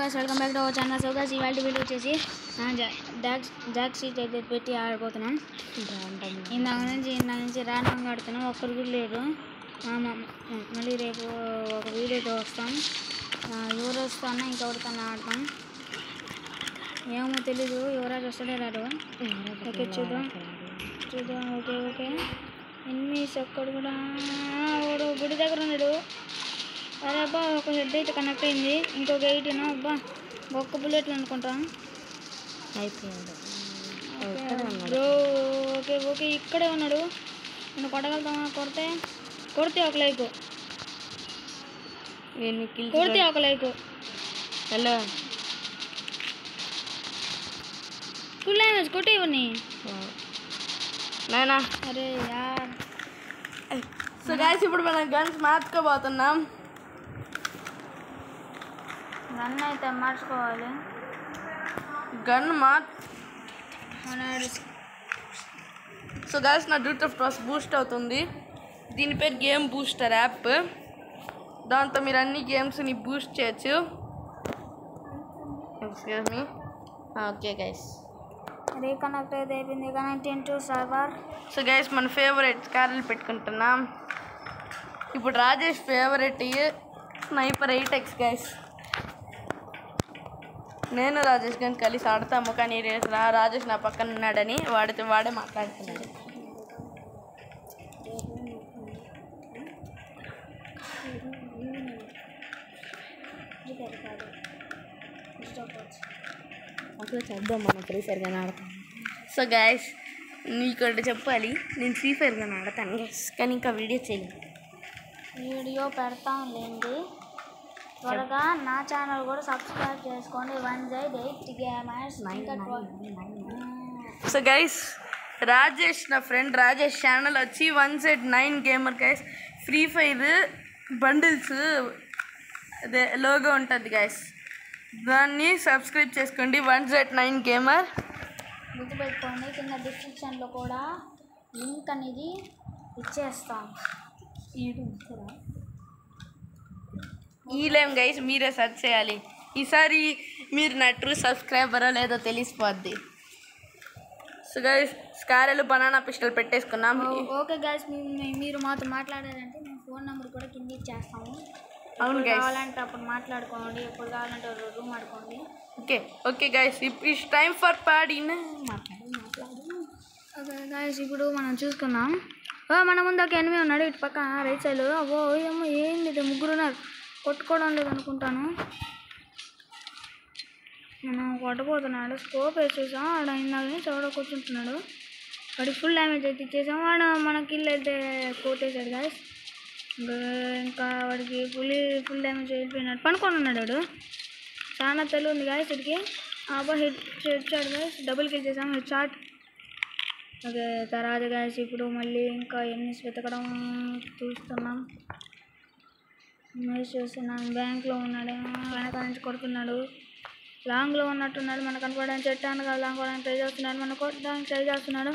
Guys welcome back to our channel so guys ఇవాళ video వచ్చేసి డాక్ జాక్ సీట్ అయితే పెట్టి ఆడిపోతున్నాం ఇందాక నుంచి ఇందాక నుంచి ర్యాండమ్గా ఆడుతున్నాం ఒక్కరు కూడా లేరు ఆ, మ- మ- మళ్ళీ రేపు ఒక వీడియోతో వస్తాం ఆ, యువరాజ్తో అన్న ఇంకొకరితో ఆడతాం ఏమో తెలీదు యువరాజ్ వస్తాడే రాడు ఓకే చూద్దాం చూద్దాం ఓకే ఓకే ఎనిమిస్ ఒక్కడు కూడా వాడు గుడి దగ్గర ఉన్నాడు అరే అబ్బా ఒక హెడ్ అయితే కనెక్ట్ అయింది ఇంకొక ఎయిటీన్ అబ్బా ఒక్క బుల్లెట్లు అనుకుంటా అయిపోయింది బ్రో ఓకే ఓకే ఇక్కడే ఉన్నాడు నేను కొట్టగలుగుతామా కొడితే కొడితే ఒక లైక్ నేను కిల్ కొడితే ఒక లైక్ హలో ఫుల్ డ్యామేజ్ కొట్టే ఇవన్నీ నాయనా అరే యార్ సో గాయస్ ఇప్పుడు మనం గన్స్ మార్చుకోబోతున్నాం రన్ అయితే మార్చుకోవాలి గన్ మార్చ్ మన సో గాయస్ నా డ్యూట్ ఆఫ్ టాస్ బూస్ట్ అవుతుంది దీని పేరు గేమ్ బూస్టర్ యాప్ దాంతో మీరు అన్ని గేమ్స్ని బూస్ట్ చేయొచ్చు excuse me okay guys reconnect అయితే అయిపోయింది connect into server so guys మన ఫేవరెట్ కార్లు పెట్టుకుంటున్నాం ఇప్పుడు Rajesh favourite sniper eight X guys నేను రాజేష్ గారిని కలిసి ఆడతాము కానీ రే- రా రాజేష్ నా పక్కన ఉన్నాడని వాడితో వాడే మాట్లాడుతున్నాడు అసలు చేద్దాం మనం ఫ్రీ ఫైర్గా ఆడతాం సో గైస్ నీకు ఒకటి చెప్పాలి నేను ఫ్రీ ఫైర్గా ఆడతాను గైస్ కానీ ఇంకా వీడియో చేయలేదు వీడియో పెడతాం లేండి త్వరగా నా ఛానల్ కూడా సబ్స్క్రైబ్ చేసుకోండి వన్ జైడ్ ఎయిట్ గేమర్స్ ఇంకా సో గైస్ రాజేష్ నా ఫ్రెండ్ రాజేష్ ఛానల్ వచ్చి one set nine gamer guys free fire bundles అదే లోగో ఉంటుంది గైస్ దాన్ని సబ్స్క్రైబ్ చేసుకోండి వన్ సెట్ నైన్ గేమర్ గుర్తుపెట్టుకోండి కింద డిస్క్రిప్షన్లో కూడా లింక్ అనేది ఇచ్చేస్తాం ఈలేం గైస్ మీరే సెర్చ్ చేయాలి ఈసారి మీరు నా ట్రూ సబ్స్క్రైబరో లేదో తెలిసిపోద్ది సో గైస్ స్కారెలు బనానా పిస్టల్ పెట్టేసుకున్నాం ఓకే గైస్ మీరు మాతో మాట్లాడారంటే మేము ఫోన్ నెంబర్ కూడా కింద ఇచ్చేస్తాము అవును ఎప్పుడు guys. కావాలంటే అప్పుడు మాట్లాడుకోండి ఎప్పుడు కావాలంటే రూమ్ ఆడుకోండి okay okay guys it's time for పాడిన ఓకే గాయస్ ఇప్పుడు మనం చూసుకుందాం ఓ మన ముందు ఒక ఎనిమిది ఉన్నాడు ఇటు పక్క రైట్ సైడ్ ఓ ఏమో ఏంది ఇది ముగ్గురు ఉన్నారు కొట్టుకోవడం లేదు అనుకుంటాను మనం కొట్టబోతున్నాడు స్కోప్ వేసేసాం ఆడ ఇందాక చోడ కూర్చుంటున్నాడు వాడికి ఫుల్ డ్యామేజ్ అయితే ఇచ్చేసాం వాడు మన కిల్ అయితే కొట్టేశాడు గాయస్ ఇంకా ఇంకా వాడికి ఫుల్ ఫుల్ డ్యామేజ్ అయిపోయినాడు పనుకొని ఉన్నాడు వాడు చాలా తెలివి ఉంది గాయస్ ఇడికి అబ్బా head head shot guys double kill చేసాం హెడ్ షాట్ ఓకే తర్వాత గాయస్ ఇప్పుడు మళ్ళీ ఇంకా ఎన్ని వెతకడం చూస్తున్నాం ఇమేజ్ చూస్తున్నాం బ్యాంక్లో ఉన్నాడు వెనక నుంచి కొడుతున్నాడు లాంగ్లో ఉన్నట్టున్నాడు మనకు కనపడడానికి చెట్టాను కాదు లాంగ్ కొడడానికి ట్రై చేస్తున్నాడు మనం కొట్టడానికి ట్రై చేస్తున్నాడు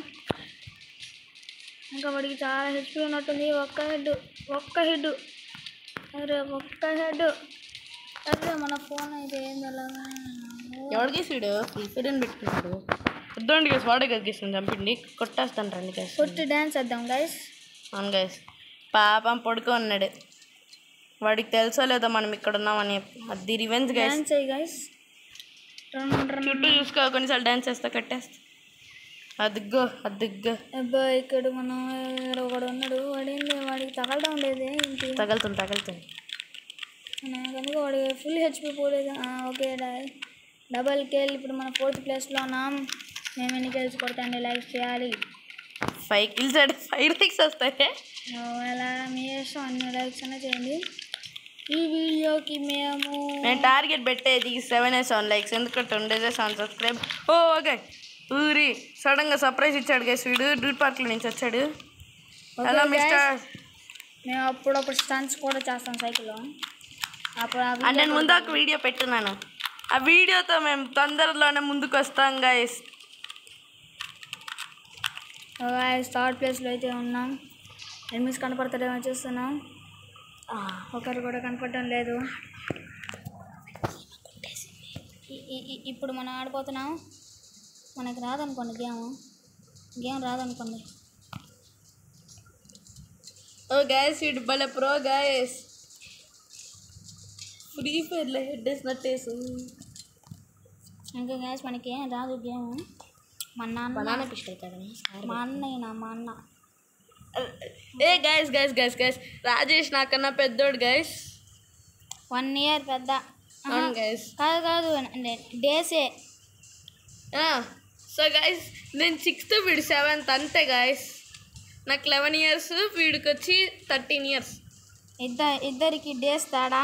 ఇంకా వాడికి చాలా హెచ్పి ఉన్నట్టుంది ఒక్క హెడ్ ఒక్క హెడ్ అరే ఒక్క హెడ్ అరే మన ఫోన్ అయితే ఏంది అలాగా ఎవడు గీసాడు ఫ్రీ ఫైర్ అని పెట్టుకున్నాడు వద్దండి గైస్ వాడే కదా గీసాను చంపిండి కొట్టేస్తాను రండి గైస్ కొట్టి డ్యాన్స్ వేద్దాం గైస్ అవును గైస్ పాపం పడుకో ఉన్నాడు వాడికి తెలుసో లేదో మనం ఇక్కడ ఉన్నామని అది రివెంజ్ గైస్ డ్యాన్స్ అయ్యి గైస్ రన్ రన్ చుట్టూ చూసుకో కొన్నిసార్లు డ్యాన్స్ చేస్తా కట్టేస్తా అదిగో అదిగో అబ్బా ఇక్కడ మనం ఇక్కడ ఒకడు ఉన్నాడు వాడేంది వాడికి తగలడం లేదు ఏంటి తగులుతుంది తగులుతుంది మన కనుక వాడి ఫుల్ హెచ్పి పోలేదు ఆ, ఓకే డా- డబల్ కేల్ ఇప్పుడు మన ఫోర్త్ ప్లేస్లో ఉన్నాం మేము ఎన్ని కేల్స్ కొడతాండి లైక్ చేయాలి ఫైవ్ కిల్స్ అంటే ఫైవ్ లైక్స్ వస్తాయి ఎలా మీ ఇష్టం అన్ని లైక్స్ అనే చేయండి ఈ వీడియోకి మేము నేను టార్గెట్ పెట్టేది సెవెన్ ఏ సెవెన్ లైక్స్ ఎందుకంటే ఉండేదే సెవెన్ సబ్స్క్రైబ్ ఓ ఓకే ఊరి సడన్గా సర్ప్రైజ్ ఇచ్చాడు గైస్ వీడు డ్యూట్ పార్క్లో నుంచి వచ్చాడు హలో guys. మిస్టర్ మేము అప్పుడప్పుడు స్టన్స్ కూడా చేస్తాం సైకిల్లో అప్పుడు ఆ అంటే నేను ముందు ఒక వీడియో పెట్టున్నాను ఆ వీడియోతో మేము తొందరలోనే ముందుకు వస్తాం గైస్ థర్డ్ ప్లేస్లో అయితే ఉన్నాం ఎనిమిస్ కనపడతాడేమో చూస్తున్నాం ఒకరు కూడా కనపడడం లేదు ఇ- ఇ- ఇ- ఇప్పుడు మనం ఆడిపోతున్నాం మనకి రాదనుకోండి గేమ్ గేమ్ రాదనుకోండి ఓ గైస్ వీడు భలే ప్రో గైస్ ఫ్రీ ఫైర్లో హెడ్ వేసినట్టేసి ఇంకా గ్యాస్ మనకి ఏం రాదు గేమ్ మా నాన్న బనానా పిస్టల్ కదా మా అన్నయ్య మా అన్న ఏ guys guys guys guys Rajesh నాకన్నా పెద్దోడు గైస్ వన్ ఇయర్ పెద్ద ఆహా, అవును గైస్ కాదు కాదు డేసే సో గైస్ నేను సిక్స్త్ వీడు సెవెంత్ అంతే గైస్ నాకు లెవెన్ ఇయర్స్ వీడికి వచ్చి థర్టీన్ ఇయర్స్ ఇద్ద ఇద్దరికి డేస్ తేడా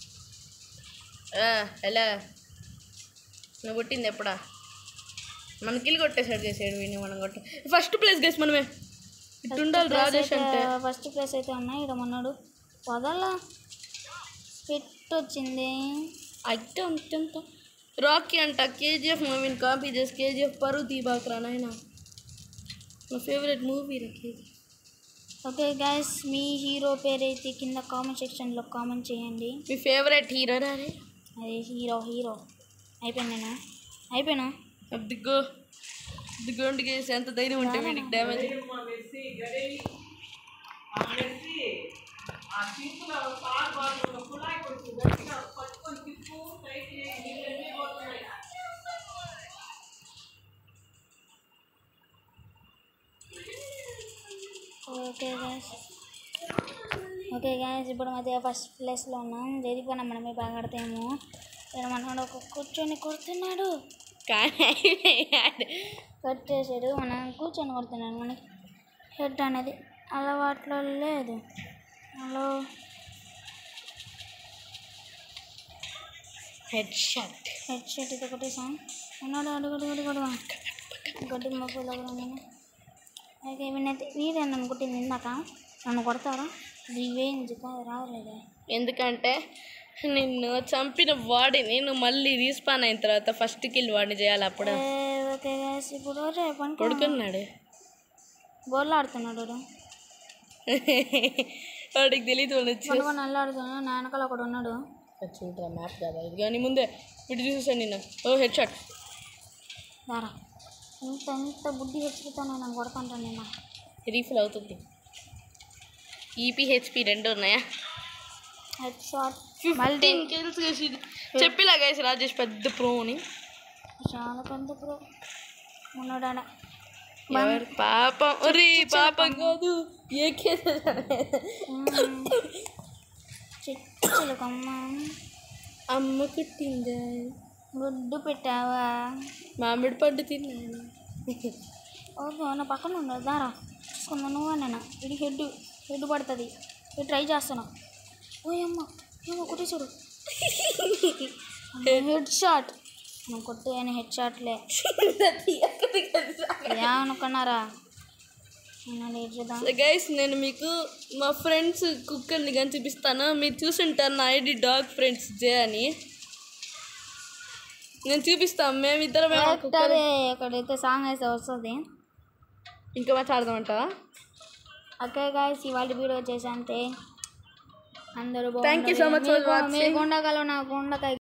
ఎలా నువ్వు కొట్టింది ఎప్పుడా మన కిల్ కొట్టేసాడు చేసాడు వీడిని మనం కొట్ట ఫస్ట్ ప్లేస్ గైస్ మనమే ఇటు ఉండాలి రాజేష్ అంటే ఫస్ట్ ప్లేస్ అయితే ఉన్నాయి ఇక్కడ మొన్నాడు వదల్లా ఫిట్ వచ్చింది అయితే అంత రాకీ అంట కేజీఎఫ్ మూవీని కాపీ చేసి కేజీఎఫ్ పరువు తీబాకరా నాయన నా ఫేవరెట్ మూవీ రా కేజీఎఫ్ ఓకే గైస్ మీ హీరో పేరు అయితే కింద కామెంట్ సెక్షన్లో కామెంట్ చేయండి మీ ఫేవరెట్ హీరో రా రే అది హీరో హీరో అయిపోయాను నేను అయిపోయాను దిగ్గో దిగ్గోండి గేసి ఎంత ధైర్యం ఉంటే వీడికి damage okay guys okay guys ఇప్పుడు మధ్య ఫస్ట్ ప్లేస్లో ఉన్నాం జరిగిపోయినా మనమే బాగా ఆడతాము ఇక్కడ మనోడు ఒక కూర్చొని కొడుతున్నాడు కానీ కట్ చేసాడు మనం కూర్చొని కొడుతున్నాడు మనకి హెడ్ అనేది అలవాట్లో లేదు hello head shot head shirt ఇది కొట్టేసాం ఉన్నాడు అడుగు అడుగు అడుగు అడుగు గడ్డి మొక్కలు నేను అయితే వీనైతే వీడే నన్ను కొట్టింది ఇందాక నన్ను కొడతారా రివేంజ్ కాదు రావలేదే ఎందుకంటే నిన్ను చంపిన వాడిని నువ్వు మళ్ళీ రీస్పాన్ అయిన తర్వాత ఫస్ట్ కిల్ వాడిని చేయాలి అప్పుడు ఏ, ఓకే guys, ఇప్పుడు రేపు అనుకో కొడుకున్నాడు గోళ్ళు ఆడుతున్నాడు వాడు. వాడికి తెలియదు వాడు వచ్చి పనుకొని నల్ల ఆడుతున్నాడు నా వెనకాల ఒకడు ఉన్నాడు చూడరా మ్యాప్ కదా ఇది కానీ ముందే ఇటు చూసాను నిన్న ఓ హెడ్ షాట్ దారా ఇంత ఇంత బుద్ధి హెచ్చరితో నేను కొడతాంటాను నేను రీఫిల్ అవుతుంది ఈపీ హెచ్పి రెండు ఉన్నాయా హెడ్ షాట్ ఫిఫ్టీన్ కిల్స్ చెప్పిలా గైస్ రాజేష్ పెద్ద ప్రో అని చాలా పెద్ద ప్రో ఉన్నాడాడ ఎవరు పాపం ఒరే పాపం కాదు ఏ చిచ్చులకమ్మ అమ్మ కుట్టిందా గుడ్డు పెట్టావా మామిడి పండు తిన్నాను ఓకే నా పక్కన ఉండదు దారా చూసుకున్నా నువ్వా నేను ఇది హెడ్ హెడ్ పడుతుంది ఇది ట్రై చేస్తున్నా ఓ అమ్మ ఏమో కొట్టేశాడు హెడ్ షాట్ నువ్వు కొట్టే అని హెడ్ షాట్లే ఏమనుకున్నారా నేను ఏం చేద్దాం గైస్ నేను మీకు మా ఫ్రెండ్స్ కుక్కర్ని కానీ చూపిస్తాను మీరు చూసుంటారు నా ఐడి డాగ్ ఫ్రెండ్స్ జే అని నేను చూపిస్తాను మేమిద్దరం అదే ఇక్కడైతే సాంగ్ అయితే వస్తుంది ఇంకా మాట్లాడదామంటావా ఓకే గాయస్ ఇవాళ వీడియో వచ్చేసి అంతే అందరూ Thank you so much for బాగుండాలి. watching. మీ గుండగలో నా గుండకాయ